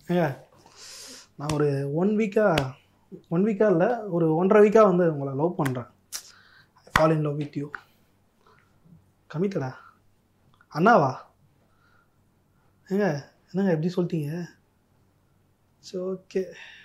ஏங்க நான் ஒரு ஒன் வீக்காக ஒன் வீக்காக இல்லை ஒரு ஒன்றரை வீக்காக வந்து உங்களை லவ் பண்ணுறேன் fall in love with you கமிட்டடா அண்ணாவா ஏங்க என்னங்க எப்படி சொல்லிட்டீங்க சரி ஓகே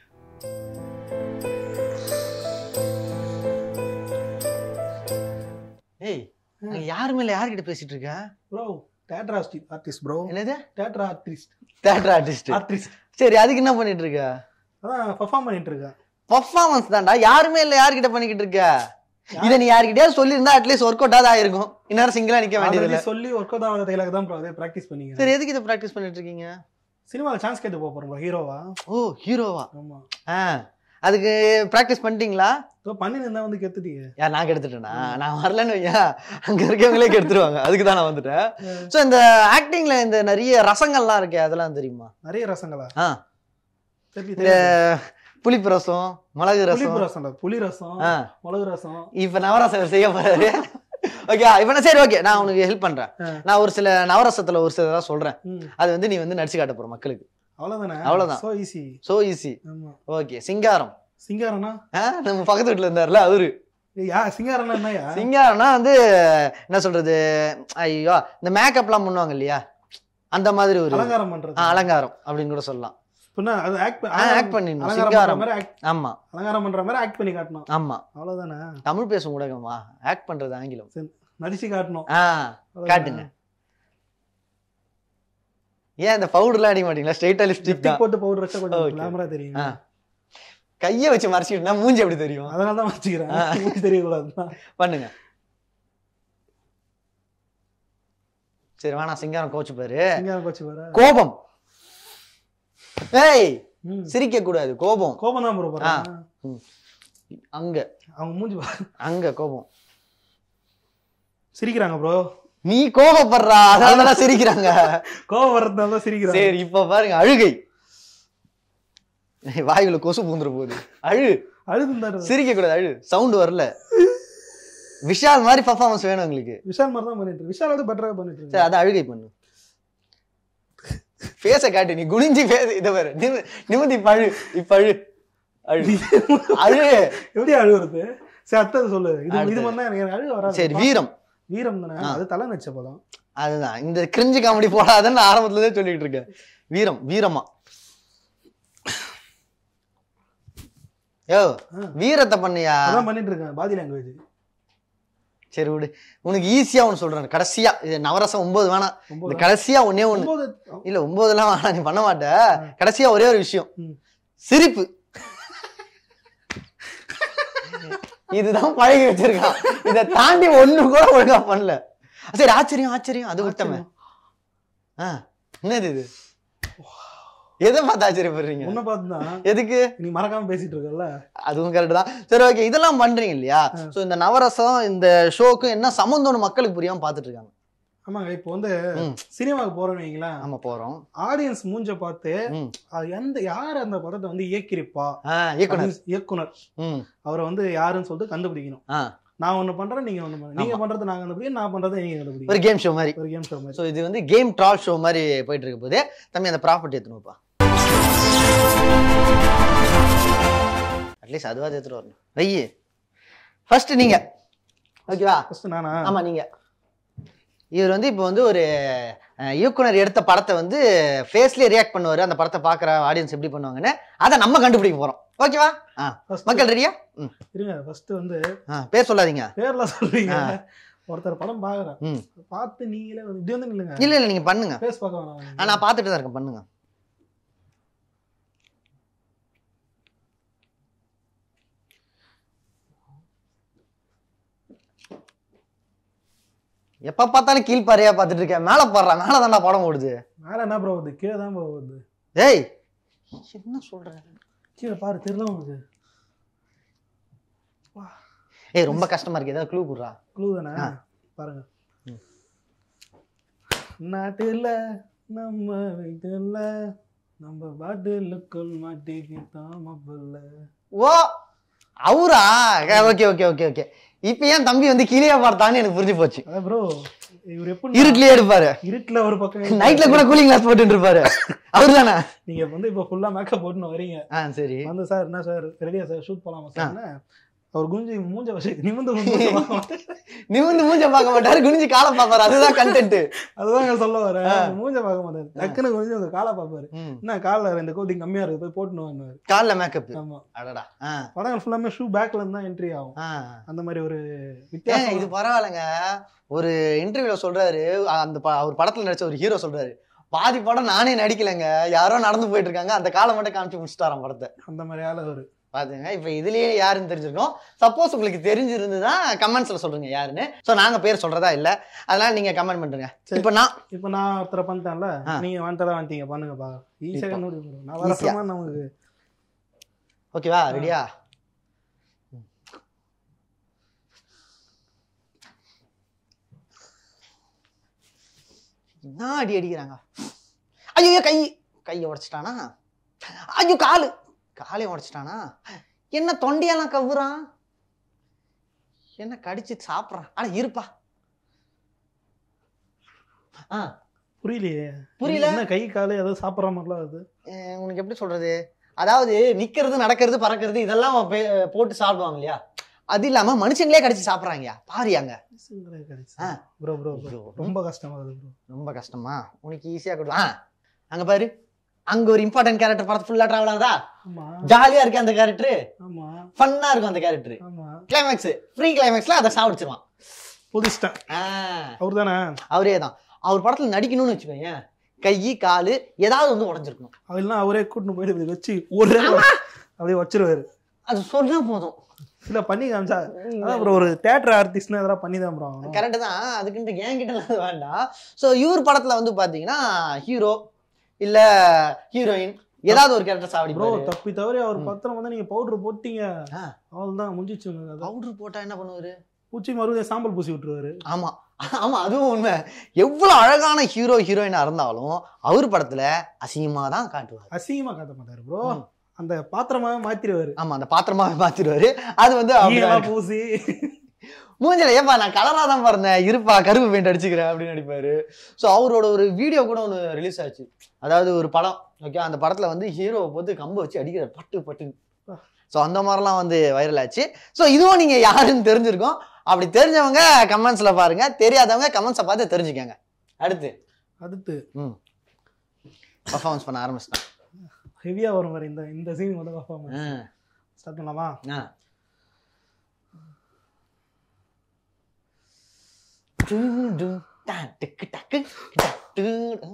ஏய் அங்க யாருமே இல்லை யார்கிட்ட பேசிட்டு இருக்க bro theatre artist artist bro என்னது theatre artist theatre artist artist சரி அதுக்கு என்ன பண்ணிட்டு இருக்க அதான் பெர்ஃபார்ம் பண்ணிட்டு இருக்கேன் பர்ஃபார்மன்ஸ் தான்டா யாருமே இல்ல யார்கிட்ட பண்ணிக்கிட்டு இருக்க இதை நீ யார்கிட்டயாவது சொல்லியிருந்தா அட்லீஸ்ட் ஒர்க் அவுட் ஆகுது ஆயிருக்கும் இந்நேரம் சிங்கிளா நிக்க வேண்டியது இல்ல Already சொல்லி ஒர்க் அவுட் ஆகாத டைலாக் தான் ப்ரோ அதே ப்ராக்டிஸ் பண்ணீங்க சரி எதுக்கு இதை ப்ராக்டிஸ் பண்ணிட்டு இருக்கீங்க சினிமாவில் சான்ஸ் கேட்டு போக போகிறோம் ப்ரோ ஹீரோவா ஓ ஹீரோவா ஆமாம் ஆ அதுக்கு ப்ராக்டிஸ் பண்ணிட்டீங்களா ஸோ பண்ணி இருந்தா வந்து கெத்துட்டீங்க யார் நான் கெடுத்துட்டேனா நான் வரலன்னு வையா அங்க இருக்கவங்களே கெடுத்துருவாங்க அதுக்கு தான் நான் வந்துட்டேன் ஸோ இந்த ஆக்டிங்ல இந்த நிறைய ரசங்கள்லாம் இருக்கே அதெல்லாம் தெரியுமா நிறைய ரசங்களா ஆ சரி இந்த புளிப்பு ரசம் மிளகு ரசம் புளிப்பு ரசம்டா புளி ரசம் ஆ மிளகு ரசம் இப்ப நவரசம் செய்ய போறாரு ஓகே இப்ப நான் சரி ஓகே நான் உனக்கு ஹெல்ப் பண்றேன் ஆ. நான் ஒரு சில நவரசத்துல ஒரு சில சொல்றேன் ம் அது வந்து நீ வந்து நடிச்சு காட்ட போற மக்களுக்கு அவ்வளோதானே அவ்வளவுதான். ஸோ ஈஸி சோ ஈஸி ஆமா ஓகே சிங்காரம் சிங்காரனா ஆ, நம்ம பக்கத்து வீட்டுல இருந்தாருல அவரு ஏய், யா சிங்காரனா என்னயா சிங்காரம்னா வந்து என்ன சொல்றது ஐயோ இந்த மேக்கப்லாம் பண்ணுவாங்க இல்லையா அந்த மாதிரி ஒரு அலங்காரம் பண்றது ஆ, அலங்காரம் அப்படின்னு கூட சொல்லலாம் பின்ன அது ஆக்ட் ஆக்ட் பண்ணிடணும் அலங்காரம் பண்ற சிங்காரம் மாதிரி act- ஆமா அலங்காரம் பண்ற மாதிரி ஆக்ட் பண்ணி காட்டணும் ஆமா அவ்வளவுதானே தமிழ் பேசும் ஊடகமா ஆக்ட் பண்றது ஆங்கிலம் நடிச்சு காட்டணும் ஆ அவ்வளவுதானே? காட்டுங்க ஏன் இந்த பவுடர்லாம் அடிக்க மாட்டீங்களா ஸ்ட்ரெயிட்டா லிப்ஸ்டிக் Lipstick தான் போட்டு பவுடர் வச்சா கொஞ்சம் Okay. கிளாமரா தெரியும் ஆ. கைய வச்சு மறைச்சிக்கிட்டா மூஞ்சி எப்படி தெரியும் அதனால தான் வச்சுக்கிறேன் ஆ. உங்களுக்கு தெரியக்கூடாது பண்ணுங்க சரி வேணா சிங்காரம் கோச்சு பாரு சிங்காரம் கோச்சு வர கோபம் ஏய் ம் சிரிக்க கூடாது கோபம் கோபம் தான் ப்ரோ ஆ. ம். அங்க அவங்க மூஞ்சி பாரு. அங்க கோபம் சிரிக்கிறாங்க ப்ரோ நீ கோபப்படுறா அதனால சிரிக்கிறாங்க கோபம் வர்றதுனால தான் சிரிக்கிறாங்க சரி இப்ப பாருங்க அழுகை வாயுல கொசு பூந்துற போகுது அழு அழுதுந்தாரு சிரிக்க கூடாது அழு சவுண்ட் வரல விஷால் மாதிரி பர்ஃபார்மன்ஸ் வேணும் உங்களுக்கு விஷால் மாதிரி தான் பண்ணிட்டு இருக்கு விஷாலோட பெட்டரா பண்ணிட்டு சரி இருக்கு அதை அழுகை பண்ணு ஃபேஸ காட்டு நீ குனிஞ்சி ஃபேஸ் இதை பாரு நிமி- நிமிர்ந்து இப்ப அழு இப்ப அழு அழு அழு எப்படி அழுவுறது சரி அடுத்தது சொல்லு இது இது அடுத்தது. மாதிரி தான் எனக்கு அழுக வராது சரி வீரம் வீரம் தானே ஆ. அது தலை நச்ச படம் அதுதான் இந்த கிரிஞ்சு காமெடி போடாதன்னு நான் ஆரம்பத்துல இருந்தே சொல்லிட்டு இருக்கேன் வீரம் வீரமா யோ ஆ. வீரத்தை பண்ணியா அதான் பண்ணிட்டு இருக்கேன் பாதி லாங்குவேஜ் சரி விடு உனக்கு ஈஸியா ஒண்ணு சொல்றேன் கடைசியா இது நவரசம் ஒன்பது வேணாம் இந்த ஒன்பது கடைசியா ஒண்ணே ஒண்ணு ஒன்பது இல்ல ஒன்பதுலாம் வேணாம் நீ பண்ண மாட்ட கடைசியா ஒரே ஒரு விஷயம் ம். சிரிப்பு இதுதான் பழகி வச்சிருக்கான் இதை தாண்டி ஒண்ணு கூட ஒழுங்கா பண்ணல சரி ஆச்சரியம் ஆச்சரியம் அது விட்டமே ஆ என்னது இது எதை பார்த்து ஆச்சரியப்படுறீங்க உன்னை பார்த்து தான் எதுக்கு நீ மறக்காம பேசிட்டு இருக்கல அதுவும் கரெக்ட் தான் சரி ஓகே இதெல்லாம் பண்றீங்க இல்லையா சோ இந்த நவரசம் இந்த ஷோக்கு என்ன சம்மந்தம்னு மக்களுக்கு புரியாம பார்த்துட்டு இருக்காங்க ஆமாங்க இப்போ வந்து ம். சினிமாவுக்கு போறோம்னு வைங்களேன் ஆமா போறோம் ஆடியன்ஸ் மூஞ்ச பார்த்து ம். அது எந்த யார் அந்த படத்தை வந்து இயக்கியிருப்பா ஆ இயக்குனர் அப்படின்னு இயக்குனர் ம் அவரை வந்து யாருன்னு சொல்லிட்டு கண்டுபிடிக்கணும் ஆ நான் ஒண்ணு பண்றேன் நீங்க ஒண்ணு பண்றீங்க நீங்க பண்றது நாங்க கண்டுபிடிக்க நான் பண்றதை நீங்க ஒரு கண்டுபிடிக்க கேம் ஷோ மாதிரி ஒரு கேம் ஷோ மாதிரி ஸோ இது வந்து கேம் ட்ரால் ஷோ மாதிரி போயிட்டு இருக்க போது தம்பி அந்த ப்ராப்பர்ட்டி எடுத்துனுப்பா அட்லீஸ்ட் அதுவாது எடுத்துட்டு வரணும் வெய்யி ஃபர்ஸ்ட் நீங்க ஓகேவா ஃபர்ஸ்ட் நானா ஆமா நீங்க இவர் வந்து இப்போ வந்து ஒரு அஹ், இயக்குனர் எடுத்த படத்தை வந்து ஃபேஸ்லயே ரியாக்ட் பண்ணுவாரு அந்த படத்தை பார்க்குற ஆடியன்ஸ் எப்படி பண்ணுவாங்கன்னு அதை நம்ம கண்டுபிடிக்க போறோம் ஓகேவா ஆ First- மக்கள் ரெடியா ம் இருங்க ஃபர்ஸ்ட் வந்து ஆ பேர் சொல்லாதீங்க பேர்லாம் சொல்றீங்க ஆ. ஒருத்தர் படம் பாக்குறேன் ம் பார்த்து நீங்களே வந்து இப்படி வந்து நில்லுங்க இல்ல இல்ல நீங்க பண்ணுங்க பேஸ் பார்க்க ஆ, வேணாம் நான் பார்த்துட்டு தான் இருக்கேன் பண்ணுங்க எப்ப பார்த்தாலும் கீழ்பாறையா பார்த்துட்டு இருக்கேன் மேல பாடுறா மேல தான்டா படம் ஓடுது மேல என்ன ப்ரோ வருது கீழே தான் ப்ரோ வருது ஏய் என்ன சொல்ற கீழே பாரு தெரியல உனக்கு ஏய் ரொம்ப கஷ்டமா இருக்கு ஏதாவது க்ளூ குடுறா க்ளூ தானே ஆ. பாருங்க ம். நாட்டுல நம்ம வீட்டுல நம்ம பாட்டிலுக்குள் மாட்டிக்கிட்டோம் மாப்பிள்ள ஓ அவரா ஓகே ஓகே ஓகே ஓகே இப்ப ஏன் தம்பி வந்து கீழே பார்த்தான்னு எனக்கு புரிஞ்சு போச்சு அதான் ப்ரோ இவர் எப்படி இருட்டுலயே எடுப்பாரு இருட்டுல ஒரு பக்கம் நைட்ல கூட கூலிங் கிளாஸ் போட்டு இருப்பாரு அவர்தானே நீங்க வந்து இப்ப ஃபுல்லா மேக்கப் போட்டுன்னு வரீங்க ஆ சரி வந்து சார் என்ன சார் ரெடியா சார் ஷூட் போலாமா சார் அவர் குஞ்சு மூஞ்ச வச்சு நிமிந்து மூஞ்ச பார்க்க மாட்டாரு. நிமிந்து மூஞ்ச பார்க்க மாட்டாரு குனிஞ்சு காலை பாப்பாரு அதுதான் கண்டென்ட் அதுதாங்க சொல்ல வரேன் மூஞ்ச பார்க்க மாட்டாரு டக்குனு குஞ்சு உங்க காலை பார்ப்பாரு என்ன காலில் ரெண்டு கோட்டிங் கம்மியா இருக்கு போய் போட்டுன்னு வாங்க கால்ல மேக்கப் ஆமா அடடா ஆ, படங்கள் ஃபுல்லாமே ஷூ பேக்ல இருந்து தான் என்ட்ரி ஆகும் ஆ. அந்த மாதிரி ஒரு ஏங்க, வித்தியாசம் இது பரவாயில்லைங்க ஒரு இன்டர்வியூல சொல்றாரு அந்த ப- அவர் படத்துல நடிச்ச ஒரு ஹீரோ சொல்றாரு பாதி படம் நானே நடிக்கலைங்க யாரோ நடந்து போயிட்டு இருக்காங்க அந்த காலம் மட்டும் காமிச்சு முடிச்சுட்டாராம் படத்தை அந்த மாதிரி ஆள ஒரு பாத்துங்க இப்ப இதுலயே யாருன்னு தெரிஞ்சிருக்கோம் சப்போஸ் உங்களுக்கு தெரிஞ்சிருந்ததுன்னா கமெண்ட்ஸ்ல சொல்லுங்க யாருன்னு சோ நாங்க பேர் சொல்றதா இல்ல அதனால நீங்க கமெண்ட் பண்ணுங்க சரி. இப்ப நான் இப்போ நான் ஒருத்தரை பண்ணிட்டேன்ல ஆ. நீங்க வந்துட்டதா வந்துட்டீங்க பண்ணுங்க பா ஈஸியாக இப்போ. கண்டுபிடி bro. நான் வரசமா நமக்கு ஓகேவா ரெடியா என்ன அடி அடிக்கிறாங்க ஐயோ கை கையை உடைச்சிட்டானா ஐயோ காலு காலை உடைச்சிட்டானா என்ன தொண்டையெல்லாம் கவ்வுறான் என்ன கடிச்சு சாப்பிட்றான் ஆனா இருப்பா ஆ புரியலையே புரியல? என்ன கை காலு ஏதோ சாப்பிட்ற மாதிரிலாம் அது அஹ் உனக்கு எப்படி சொல்றது அதாவது நிக்கிறது நடக்கிறது பறக்கிறது இதெல்லாம் பே- போட்டு சாப்பிடுவாங்க இல்லையா அது இல்லாம மனுஷங்களே கடிச்சு சாப்பிடுறாங்க பாரியாங்க ஆ. ப்ரோ ப்ரோ ப்ரோ ரொம்ப கஷ்டமா இருக்குது ப்ரோ ரொம்ப கஷ்டமா உனக்கு ஈஸியா கொடுவா அங்க பாரு அங்க ஒரு இம்பார்ட்டன்ட் கேரக்டர் படத்து ஃபுல்லா டிராவல் ஆகுதா ஆமா ஜாலியா இருக்கு அந்த கேரக்டர் ஆமா ஃபன்னா இருக்கும் அந்த கேரக்டர் ஆமா கிளைமேக்ஸ் ஃப்ரீ கிளைமேக்ஸ்ல அதை சாப்பிடுச்சிருவான் புதுஷ்டன் அவர் தானே அவரே தான் அவர் படத்துல நடிக்கணும்னு வச்சுக்கோங்க கை காலு ஏதாவது வந்து உடஞ்சிருக்கணும் அவெல்லாம் அவரே கூட்டின்னு போயிட்டு இப்படி வச்சு ஒரே அப்படியே வச்சிருவாரு அது சொன்னா போதும் இல்ல பண்ணி காமிச்சா அதான் ப்ரோ ஒரு தேட்டர் ஆர்டிஸ்ட்னா இதெல்லாம் பண்ணி தான் ப்ரோ ஆகணும் கரெக்டு தான் அதுக்குன்ட்டு என்கிட்ட எல்லாம் வேண்டாம் ஸோ இவர் படத்துல வந்து பாத்தீங்கன்னா ஹீரோ இல்ல ஹீரோயின் ஏதாவது ஒரு கேரக்டர் ப்ரோ சாவடிப்பாரு தப்பி தவறி அவர் பத்திரம் வந்து நீங்க பவுடர் போட்டீங்க ஆ. அவ்வளவுதான் முடிஞ்சிச்சு உங்களுக்கு அது. பவுடர் போட்டா என்ன பண்ணுவாரு பூச்சி மறுபடியும் சாம்பல் பூசி விட்டுருவாரு ஆமா ஆமா அதுவும் உண்மை எவ்வளவு அழகான ஹீரோ ஹீரோயினா இருந்தாலும் அவர் படத்துல அசிங்கமா தான் காட்டுவார் அசிங்கமா காட்ட மாட்டாரு ப்ரோ ம். அந்த பாத்திரமாவே மாத்திருவாரு ஆமா அந்த பாத்திரமாவே மாத்திடுவாரு அது வந்து அப்படிதான் ஈயெல்லாம் இருக்கும். பூசி மூஞ்சில ஏப்பா நான் கலரா தான் பிறந்தேன் இருப்பா கருப்பு பெயிண்ட் அடிச்சுக்கிறேன் அப்படின்னு நடிப்பாரு ஸோ அவரோட ஒரு வீடியோ கூட ஒன்று ரிலீஸ் ஆச்சு அதாவது ஒரு படம் ஓகே அந்த படத்துல வந்து ஹீரோவை போட்டு கம்பை வச்சு அடிக்கிற பட்டு பட்டு ஸோ அந்த மாதிரிலாம் வந்து வைரல் ஆச்சு ஸோ இதுவும் நீங்க யாருன்னு தெரிஞ்சிருக்கோம் அப்படி தெரிஞ்சவங்க கமெண்ட்ஸ்ல பாருங்க தெரியாதவங்க கமெண்ட்ஸை பார்த்து தெரிஞ்சுக்கங்க அடுத்து அடுத்து ம் பர்ஃபார்மன்ஸ் பண்ண ஆரம்பிச்சிட்டேன் ஹெவியா வரும் மாதிரி இந்த இந்த சீன் வந்து பர்ஃபார்மன்ஸ் ஸ்டார்ட் பண்ணலாமா ஆ டு, டு, டா, டிக்கு, டக்கு, டக்கு, டு.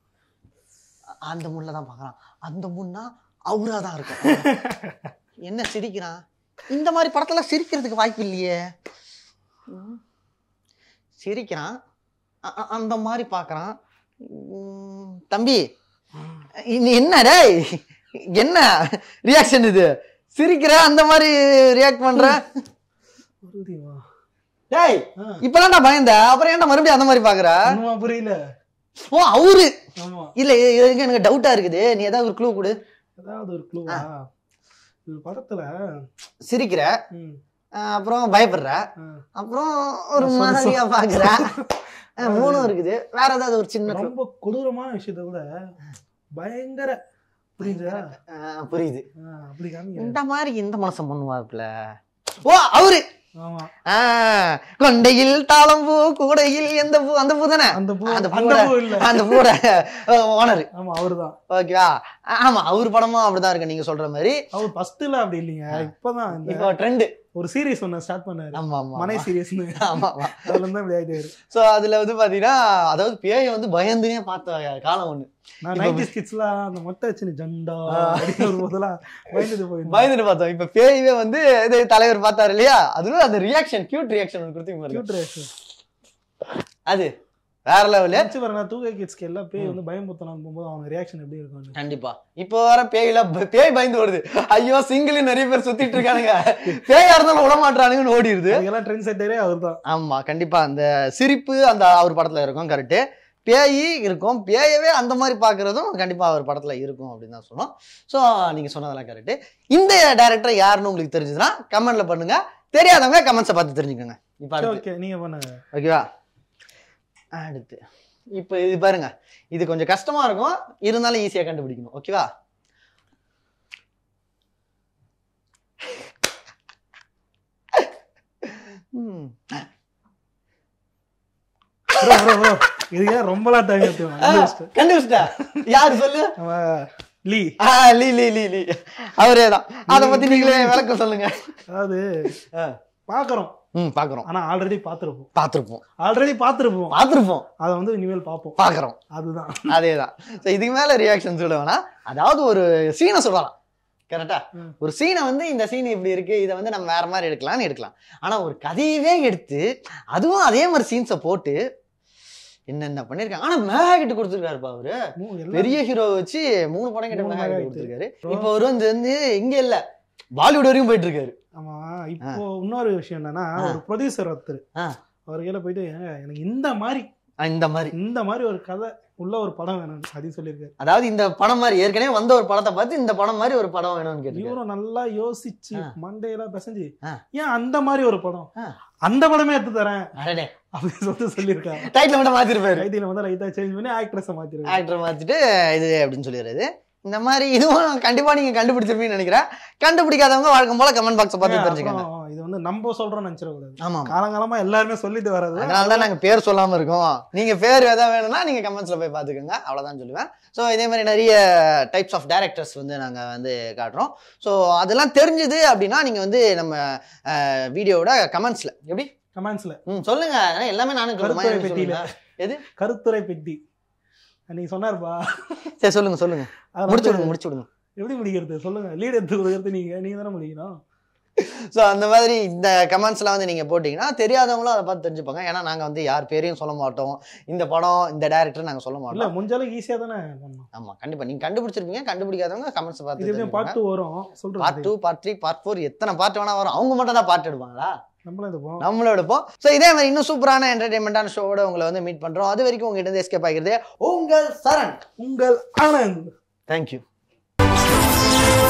அந்த முன்ன தான் பார்க்கறான் அந்த முன்னா அவரா தான் இருக்கும் என்ன சிரிக்கிறான் இந்த மாதிரி படத்துல சிரிக்கிறதுக்கு வாய்ப்பு இல்லையே ம். சிரிக்கிறான் அ- அ- அந்த மாதிரி பார்க்கறான் ம், தம்பி இது என்ன டேய் என்ன ரியாக்ஷன் இது சிரிக்கிற அந்த மாதிரி ரியாக்ட் பண்ற மறுபடியுமா டேய் ஆ. இப்பதான் நான் பயந்த அப்புறம் ஏன்டா மறுபடியும் அந்த மாதிரி பாக்குற ஒண்ணுமா புரியல ஓ அவரு ஆமா இல்ல இது எனக்கு டவுட்டா இருக்குது நீ ஏதாவது ஒரு க்ளூ கொடு ஏதாவது ஒரு க்ளூவா இது படத்துல சிரிக்கிற ம், அஹ் அப்புறம் பயப்படுற ஆ. அப்புறம் ஒரு சொல்லு, மாதிரியா பாக்குற அஹ் மூணும் இருக்குது வேற ஏதாவது ஒரு சின்ன clue? ரொம்ப கொடூரமான விஷயத்த விட பயங்கர புரியுதா அஹ் புரியுது ஆ, அப்படி காமிங்க இந்த மாதிரி இந்த மனுஷன் பண்ணுவாருல ஓ அவரு ஆமா ஆஹ் கொண்டையில் தாளம் பூ கூடையில் எந்த பூ அந்த பூ தானே அந்த பூ அந்த அந்த பூவோட பூ இல்ல அந்த பூட ஓனர் ஆமா அவருதான் ஓகேவா ஆமா அவர் படமும் அப்படிதான் இருக்கு நீங்க சொல்ற மாதிரி அவர் ஃபர்ஸ்ட்ல அப்படி இல்லைங்க இப்பதான் இந்த இப்போ ட்ரெண்ட் ஒரு சீரிஸ் ஒண்ணு ஸ்டார்ட் பண்ணாரு ஆமா ஆமா மனை சீரியஸ்னு ஆமா ஆமா அதுல இருந்து இப்படி ஆயிட்டாரு சோ அதுல வந்து பாத்தீங்கன்னா அதாவது பேய வந்து பயந்துனே பார்த்த காலம் ஒண்ணு நான் நைன்டி கிட்ஸ்லாம் அந்த மொட்டை வச்சு ஜண்டா அப்படின்னு ஒரு போதெல்லாம் பயந்துட்டு போயிருந்தேன் பயந்துட்டு பார்த்தோம் இப்ப பேயவே வந்து இது தலைவர் பார்த்தாரு இல்லையா அதுல அந்த ரியாக்ஷன் கியூட் ரியாக்ஷன் ஒன்று கொடுத்தீங்க பாருங்க கியூட் ரேஸ் அது வேற லெவலு நினைச்சு பாருங்க டூ கே கிட்ஸ்க்கு எல்லாம் பேய் வந்து பயமுத்தலாம் போகும்போது அவங்க ரியாக்ஷன் எப்படி இருக்கும் கண்டிப்பா இப்போ வர பேயில ப- பேய் பயந்து ஓடுது ஐயோ சிங்கிள் நிறைய பேர் சுத்திட்டு இருக்கானுங்க பேயா இருந்தாலும் விட மாட்டானுங்கன்னு ஓடிடுது அதுக்கெல்லாம் ட்ரெண்ட் செட்டரே அவர் தான் ஆமா கண்டிப்பா அந்த சிரிப்பு அந்த அவர் படத்துல இருக்கும் கரெக்ட் பேய் இருக்கும் பேயவே அந்த மாதிரி பாக்குறதும் கண்டிப்பா அவர் படத்துல இருக்கும் அப்படின்னு தான் சொன்னோம் ஸோ நீங்க சொன்னதெல்லாம் கரெக்ட் இந்த டைரக்டர் யாருன்னு உங்களுக்கு தெரிஞ்சதுன்னா கமெண்ட்ல பண்ணுங்க தெரியாதவங்க கமெண்ட்ஸை பார்த்து தெரிஞ்சுக்கோங்க இப்போ அடுத்து ஓகே நீங்க பண்ணுங்க ஓகேவா அடுத்து இப்போ இது பாருங்க இது கொஞ்சம் கஷ்டமா இருக்கும் இருந்தாலும் ஈஸியா கண்டுபிடிக்கணும் ஓகேவா ம். ப்ரோ ப்ரோ ப்ரோ இதுக்கே ரொம்பலாம் டைம் எடுத்துக்கணும் கண்டுபிடிச்சிட்டு. கண்டுபிடிச்சிட்டா யாரு சொல்லு நம்ம லீ ஆ, லீ லீ லீ லீ அவரே தான் அதை பத்தி நீங்களே விளக்கம் சொல்லுங்க அதாவது ஆ. பாக்குறோம் ம் பாக்குறோம் ஆனா ஆல்ரெடி பாத்துருப்போம் பார்த்துருப்போம் ஆல்ரெடி பாத்துருப்போம் பார்த்துருப்போம் அதை வந்து இனிமேல் பார்ப்போம் பார்க்குறோம் அதுதான் அதேதான் ஸோ இதுக்கு மேல ரியாக்ஷன் சொல்ல வேணாம் அதாவது ஒரு சீனை சொல்லலாம் கரெக்டா ம். ஒரு சீனை வந்து இந்த சீன் இப்படி இருக்கு இதை வந்து நம்ம வேற மாதிரி எடுக்கலாம்னு எடுக்கலாம் ஆனா ஒரு கதையவே எடுத்து அதுவும் அதே மாதிரி சீன்ஸை போட்டு என்னென்ன பண்ணிருக்காங்க ஆனா மேகா கிட்ட கொடுத்துருக்காருப்பா அவரு மூ- எல்லாம் பெரிய ஹீரோ வச்சு மூணு படம் கிட்ட மூணு மேகா கிட்ட மெகா கொடுத்துருக்காரு Bro. இப்போ அவர் வந்து வந்து இங்க இல்ல பாலிவுட் வரைக்கும் போயிட்டு இருக்காரு ஆமா இப்போ இன்னொரு விஷயம் என்னன்னா ஆ. ஒரு ப்ரொடியூசர் ஒருத்தர் ஆ. அவர் கீழே போயிட்டு "ஏங்க, எனக்கு இந்த மாதிரி ஆ, இந்த மாதிரி இந்த மாதிரி ஒரு கதை உள்ள ஒரு படம் வேணும் அப்படின்னு சொல்லியிருக்காரு அதாவது இந்த படம் மாதிரி ஏற்கனவே வந்த ஒரு படத்தை பார்த்து இந்த படம் மாதிரி ஒரு படம் வேணும்னு கேட்டிருக்காரு இவரும் நல்லா யோசிச்சு ஆ. மண்டையெல்லாம் பிசைஞ்சு ஆ. ஏன் அந்த மாதிரி ஒரு படம் ஆ. அந்த படமே எடுத்து தரேன் அடடே அப்படின்னு சொல்லிட்டு சொல்லியிருக்காரு டைட்டில் மட்டும் மாத்திருப்பாரு கைதியில வந்து லைட்டா சேஞ்ச் பண்ணி ஆக்ட்ரஸை மாத்திருக்காரு ஆக்டர் மாத்திட்டு இது அப்படின்னு சொல்லிடுறது இந்த மாதிரி இதுவும் கண்டிப்பா நீங்க கண்டுபிடிச்சிருப்பீங்கன்னு நினைக்கிறேன் கண்டுபிடிக்காதவங்க வழக்கம் போல கமெண்ட் பாக்ஸ் பார்த்து தெரிஞ்சுக்கோங்க அப்புறம் இது வந்து நம்ம சொல்றோம்னு நினைச்சிடக்கூடாது ஆமா காலங்காலமா எல்லாருமே சொல்லிட்டு வர்றது அதனால தான் நாங்க பேர் சொல்லாம இருக்கோம் நீங்க பேர் எதாவது வேணும்னா நீங்க கமெண்ட்ஸ்ல போய் பாத்துக்கோங்க அவ்வளவுதான் சொல்லுவேன் ஸோ இதே மாதிரி நிறைய டைப்ஸ் ஆஃப் டேரக்டர்ஸ் வந்து நாங்க வந்து காட்டுறோம் ஸோ அதெல்லாம் தெரிஞ்சுது அப்படின்னா நீங்க வந்து நம்ம வீடியோவோட கமெண்ட்ஸ்ல எப்படி கமெண்ட்ஸ்ல ம் சொல்லுங்க ஏன்னா எல்லாமே நானும் கருத்துரை சொல்லுங்க பெட்டியில எது கருத்துரை பெட்டி நீங்க சொன்னாருப்பா சரி சொல்லுங்க சொல்லுங்க அதை முடிச்சு வந்து விடுங்க முடிச்சு விடுங்க எப்படி முடிக்கிறது சொல்லுங்க லீட் எடுத்து கொடுக்கறது நீங்க நீங்க தானே முடிக்கணும் ஸோ அந்த மாதிரி இந்த கமெண்ட்ஸ்லாம் வந்து நீங்கள் போட்டிங்கன்னா தெரியாதவங்களும் அதை பார்த்து தெரிஞ்சுப்பாங்க ஏன்னா நாங்கள் வந்து யார் பேரையும் சொல்ல மாட்டோம் இந்த படம் இந்த டேரக்டர் நாங்கள் சொல்ல இல்ல மாட்டோம் முடிஞ்ச அளவுக்கு ஈஸியா தானே பண்ணணும் ஆமாம் கண்டிப்பாக நீங்கள் கண்டுபிடிச்சிருப்பீங்க கண்டுபிடிக்காதவங்க கமெண்ட்ஸ் இது பார்த்து எப்படியும் பார்ட் டூ வரும் பார்ட் சொல்றது two part three part four எத்தனை பார்ட் வேணா வரும் அவங்க மட்டும் தான் பார்ட் எடுப்பாங்களா நம்மளும் இது போவோம் நம்மளும் எடுப்போம் ஸோ இதே மாதிரி இன்னும் சூப்பரான என்டர்டைன்மெண்ட்டான ஷோவோட உங்களை வந்து மீட் பண்ணுறோம் அது வரைக்கும் உங்ககிட்ட இருந்து எஸ்கேப் ஆகிறது உங்கள் சரண் உங்கள் ஆனந்த் தேங்க்யூ